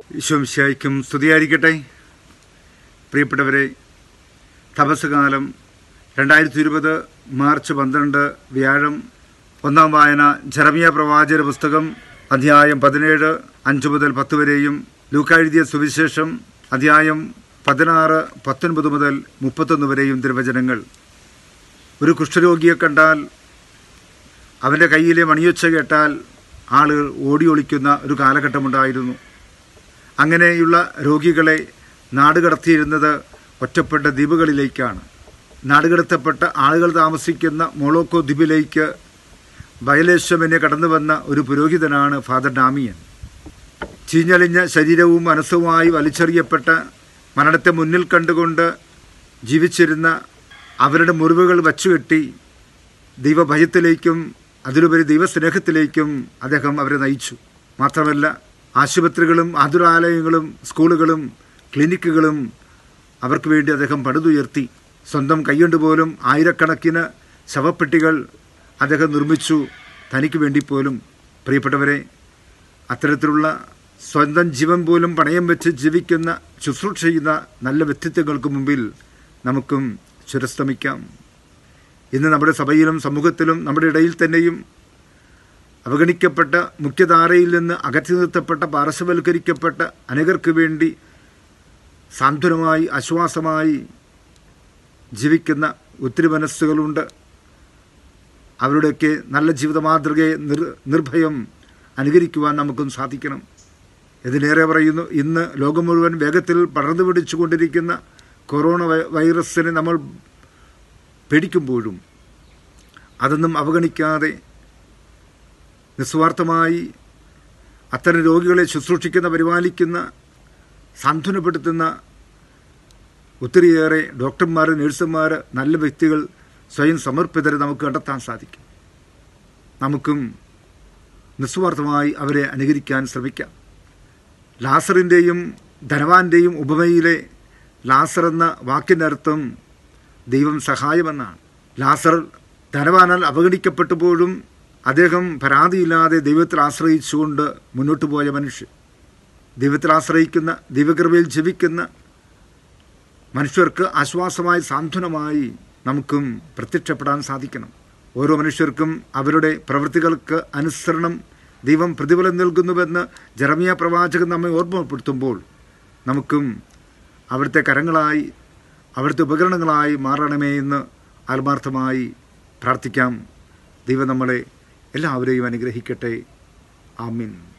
ഈശോംശായിക്കും സ്തുതിയായിരിക്കട്ടെ പ്രിയപ്പെട്ടവരെ തപസ്സുകാലം രണ്ടായിരത്തി ഇരുപത് മാർച്ച് പന്ത്രണ്ട് വ്യാഴം ഒന്നാം വായന ജെറമിയ പ്രവാചക പുസ്തകം അധ്യായം പതിനേഴ് അഞ്ച് മുതൽ പത്ത് വരെയും ലൂക്ക എഴുതിയ സുവിശേഷം അധ്യായം പതിനാറ് പത്തൊൻപത് മുതൽ മുപ്പത്തൊന്ന് വരെയും തിരുവചനങ്ങൾ ഒരു കുഷ്ഠരോഗിയെ കണ്ടാൽ അവൻ്റെ കയ്യിലെ മണിയൊച്ച കേട്ടാൽ ആളുകൾ ഓടി ഒളിക്കുന്ന ഒരു കാലഘട്ടമുണ്ടായിരുന്നു അങ്ങനെയുള്ള രോഗികളെ നാടുകടത്തിയിരുന്നത് ഒറ്റപ്പെട്ട ദ്വീപുകളിലേക്കാണ് നാടുകടത്തപ്പെട്ട ആളുകൾ താമസിക്കുന്ന മൊളോക്കോ ദ്വീപിലേക്ക് ബയലേശ്വമെന്നെ കടന്നു വന്ന ഒരു പുരോഹിതനാണ് ഫാദർ ഡാമിയൻ ചീഞ്ഞളിഞ്ഞ ശരീരവും മനസ്സുമായി വലിച്ചെറിയപ്പെട്ട മരണത്തെ മുന്നിൽ കണ്ടുകൊണ്ട് ജീവിച്ചിരുന്ന അവരുടെ മുറിവുകൾ വച്ചുകെട്ടി ദൈവഭയത്തിലേക്കും അതിലുപരി ദൈവസ്നേഹത്തിലേക്കും അദ്ദേഹം അവരെ നയിച്ചു മാത്രമല്ല ആശുപത്രികളും ആതുരാലയങ്ങളും സ്കൂളുകളും ക്ലിനിക്കുകളും അവർക്ക് വേണ്ടി അദ്ദേഹം പടുതുയർത്തി സ്വന്തം കൈകൊണ്ട് പോലും ആയിരക്കണക്കിന് ശവപ്പെട്ടികൾ അദ്ദേഹം നിർമ്മിച്ചു തനിക്ക് വേണ്ടി പോലും പ്രിയപ്പെട്ടവരെ അത്തരത്തിലുള്ള സ്വന്തം ജീവൻ പോലും പണയം വെച്ച് ജീവിക്കുന്ന ശുശ്രൂഷ ചെയ്യുന്ന നല്ല വ്യക്തിത്വങ്ങൾക്ക് മുമ്പിൽ നമുക്കും ശിരസ്തമിക്കാം ഇന്ന് നമ്മുടെ സഭയിലും സമൂഹത്തിലും നമ്മുടെ ഇടയിൽ തന്നെയും അവഗണിക്കപ്പെട്ട മുഖ്യധാരയിൽ നിന്ന് അകറ്റി നിർത്തപ്പെട്ട പാർശ്വവൽക്കരിക്കപ്പെട്ട അനേകർക്ക് വേണ്ടി സാന്ത്വനമായി ആശ്വാസമായി ജീവിക്കുന്ന ഒത്തിരി മനസ്സുകളുണ്ട് അവരുടെയൊക്കെ നല്ല ജീവിത മാതൃകയെ നിർ നിർഭയം അനുകരിക്കുവാൻ നമുക്കും സാധിക്കണം ഇതിലേറെ പറയുന്നു ഇന്ന് ലോകം മുഴുവൻ വേഗത്തിൽ പടർന്നു പിടിച്ചുകൊണ്ടിരിക്കുന്ന കൊറോണ വൈ- വൈറസിനെ നമ്മൾ പേടിക്കുമ്പോഴും അതൊന്നും അവഗണിക്കാതെ നിസ്വാർത്ഥമായി അത്തരം രോഗികളെ ശുശ്രൂഷിക്കുന്ന പരിപാലിക്കുന്ന സാന്ത്വനപ്പെടുത്തുന്ന ഒത്തിരിയേറെ ഡോക്ടർമാർ നഴ്സുമാർ നല്ല വ്യക്തികൾ സ്വയം സമർപ്പിതരെ നമുക്ക് കണ്ടെത്താൻ സാധിക്കും നമുക്കും നിസ്വാർത്ഥമായി അവരെ അനുകരിക്കാൻ ശ്രമിക്കാം ലാസറിൻ്റെയും ധനവാന്റെയും ഉപമയിലെ ലാസർ എന്ന വാക്കിൻ്റെ അർത്ഥം ദൈവം സഹായമെന്നാണ് ലാസർ ധനവാനാൽ അവഗണിക്കപ്പെട്ടപ്പോഴും അദ്ദേഹം പരാതിയില്ലാതെ ദൈവത്തിൽ ആശ്രയിച്ചുകൊണ്ട് മുന്നോട്ട് പോയ മനുഷ്യൻ ദൈവത്തിൽ ആശ്രയിക്കുന്ന ദൈവകൃപയിൽ ജീവിക്കുന്ന മനുഷ്യർക്ക് ആശ്വാസമായി സാന്ത്വനമായി നമുക്കും പ്രത്യക്ഷപ്പെടാൻ സാധിക്കണം ഓരോ മനുഷ്യർക്കും അവരുടെ പ്രവൃത്തികൾക്ക് അനുസരണം ദൈവം പ്രതിഫലം നൽകുന്നുവെന്ന് ജെറമിയ പ്രവാചകൻ നമ്മെ ഓർമ്മപ്പെടുത്തുമ്പോൾ നമുക്കും അവിടുത്തെ കരങ്ങളായി അവിടുത്തെ ഉപകരണങ്ങളായി മാറണമേ എന്ന് ആത്മാർത്ഥമായി പ്രാർത്ഥിക്കാം ദൈവം നമ്മളെ എല്ലാവരെയും അനുഗ്രഹിക്കട്ടെ ആമീൻ